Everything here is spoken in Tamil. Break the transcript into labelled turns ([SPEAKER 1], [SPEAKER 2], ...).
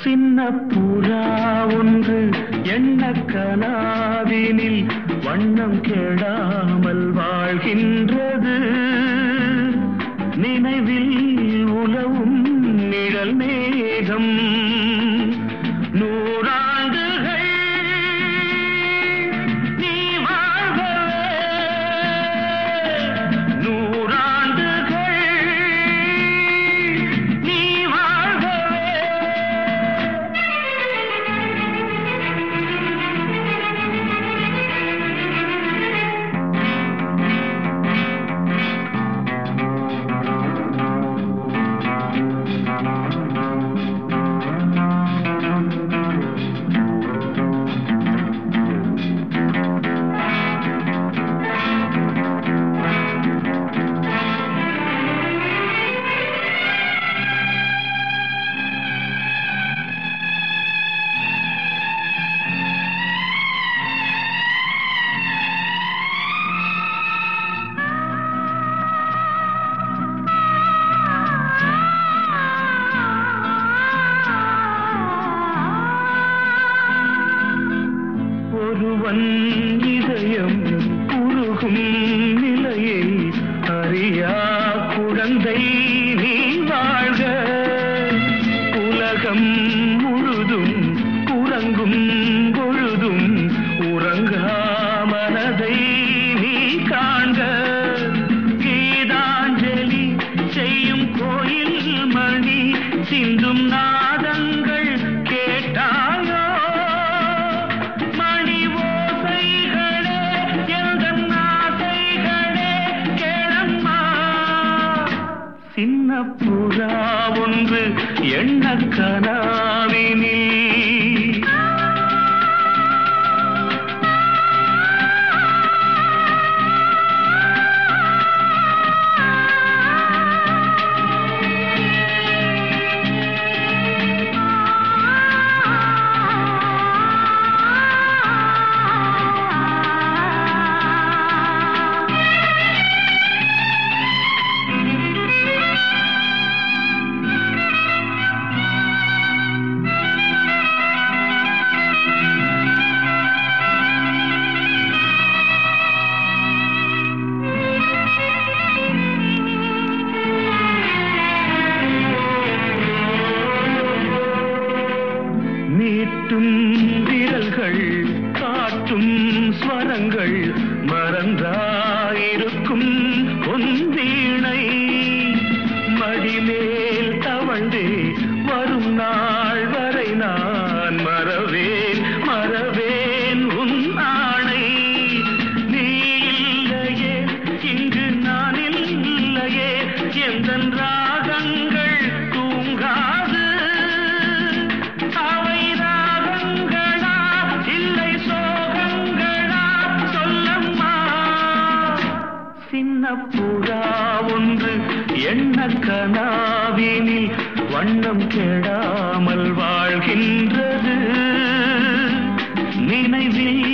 [SPEAKER 1] சின்ன புறா ஒன்று எண்ண கனாவினில் வண்ணம் கெடாமல் வாழ்கின்றது நினைவில் உலவும் நிழல் மேகம் நூறாண்டுகள் நீ வாழ்கவே நூறாண்டுகள் நீ வாழ்கவே ஒருவன் இதயம் உருகும் நிலையை அறியா குழந்தை நீ வாழ்க உலகம் முழுதும் உறங்கும் பொழுதும் உறங்கா மனதை நீ காண்க கீதாஞ்சலி செய்யும் கோயில் மணி சிந்தும் நாதங்கள் கேட்டாயோ மணி ஓசைகளே எந்தன் ஆசைகளே கேளம்மா சின்ன புறா ஒன்று எண்ண கனாவினில் மீட்டும் விரல்கள் காட்டும் ஸ்வரங்கள் மறந்தாயிருக்கும் பொன்வீணை மடிமேல் தவழ்ந்தே வரும் நாள் வரை நான் மறவேன் மறவேன் உன் ஆணை நீ இல்லையே இங்கு நான் இல்லையே எந்தன் ராகங்கள் தூங்காது அவை ராகங்களா இல்லை சோகங்களா சொல்லம்மா சின்ன புறா ஒன்று எண்ண கனாவினில் வண்ணம் கெடாமல் வாழ்கின்றது நினைவில்